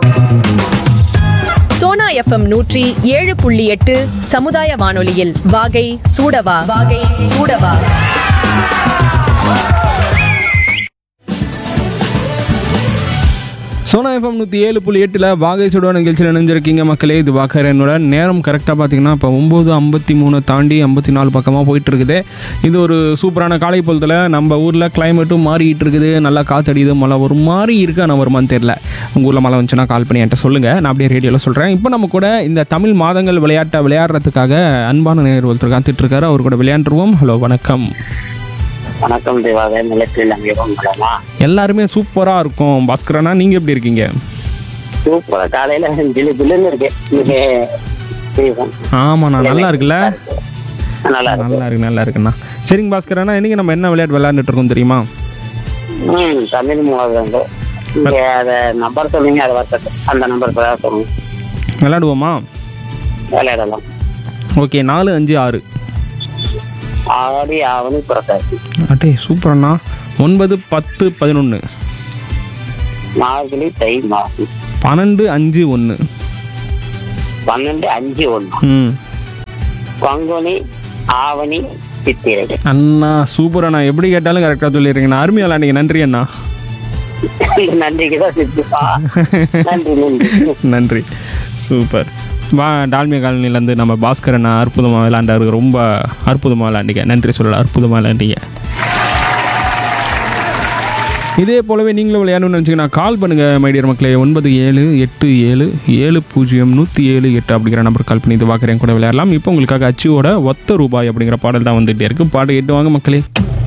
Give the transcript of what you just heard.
Sona FM நூற்றி ஏழு புள்ளி எட்டு சமுதாய வானொலியில் வாகை சூடவா வாகை சூடவா சோனா எஃப்எம் நூற்றி ஏழு புள்ளி எட்டில் வாகை சுடுவ நிகழ்ச்சியில் இணைஞ்சிருக்கீங்க மக்களே இது வாக்கர் என்னோட நேரம் கரெக்டாக பார்த்தீங்கன்னா இப்போ ஒம்பது ஐம்பத்தி மூணு தாண்டி ஐம்பத்தி நாலு பக்கமாக போயிட்டு இருக்குது இது ஒரு சூப்பரான காலை பொழுதுல நம்ம ஊரில் கிளைமேட்டும் மாறிட்டு இருக்குது நல்லா காத்தடியுது மழை ஒரு மாதிரி இருக்கு ஆனால் வருமான்னு தெரில உங்கள் ஊரில் மழை வந்துச்சுன்னா கால் பண்ணி என்கிட்ட சொல்லுங்கள் நான் அப்படியே ரேடியோவில் சொல்கிறேன் இப்போ நம்ம கூட இந்த தமிழ் மாதங்கள் விளையாட்டை விளையாடுறதுக்காக அன்பான நேர் ஒருத்தர் காத்துட்டு இருக்காரு அவர் கூட விளையாண்டுருவோம் ஹலோ வணக்கம் வணக்கம் தேவாக நிலத்தில் அங்கேயும் நலமா எல்லாருமே சூப்பராக இருக்கும் பாஸ்கரனா நீங்கள் எப்படி இருக்கீங்க சூப்பரா காலையில ஜிலு ஜிலுன்னு இருக்கு இன்னைக்கு தீபம். ஆமாண்ணா நல்லா இருக்குல்ல நல்லா இருக்கு நல்லா இருக்கு நல்லா இருக்குண்ணா சரிங்க பாஸ்கரண்ணா இன்னைக்கு நம்ம என்ன விளையாட்டு விளையாண்டுட்டு இருக்கோம் தெரியுமா ம் தமிழ் மூவாங்க இங்க அத நம்பர் சொன்னீங்க அது வரட்டு அந்த நம்பர் தான் சொல்லுங்க விளையாடுவோமா விளையாடலாம் ஓகே நாலு அஞ்சு ஆறு ஆடி ஆவணி புரட்டாசி அட்டே சூப்பர்ண்ணா ஒன்பது பத்து பதினொன்று மார்கழி தை மாசி பன்னெண்டு அஞ்சு ஒன்று பன்னெண்டு அஞ்சு ஒண்ணு ம் பங்குனி ஆவணி சித்திரை அண்ணா சூப்பர் அண்ணா எப்படி கேட்டாலும் கரெக்டாக சொல்லிடுறீங்கண்ணா அருமையாக விளையாண்டிங்க நன்றி அண்ணா நன்றிக்கு தான் சித்துப்பா நன்றி நன்றி நன்றி சூப்பர் வா டால்மியா காலனிலேருந்து நம்ம பாஸ்கர் அண்ணா அற்புதமாக விளையாண்டாரு ரொம்ப அற்புதமாக விளையாண்டிங்க நன்றி சொல்லலாம் அற்புதமாக விளையாண்டிங்க இதே போலவே நீங்களும் விளையாடணும்னு நினச்சிங்கன்னா கால் பண்ணுங்கள் மைடியர் மக்களே ஒன்பது ஏழு எட்டு ஏழு ஏழு பூஜ்ஜியம் நூற்றி ஏழு எட்டு அப்படிங்கிற நம்பர் கால் பண்ணி இது பார்க்குறேன் கூட விளையாடலாம் இப்போ உங்களுக்காக அச்சுவோட ஒத்த ரூபாய் அப்படிங்கிற பாடல் தான் வந்துகிட்டே இருக்குது பாட்டு கேட்டு வாங்க மக்களே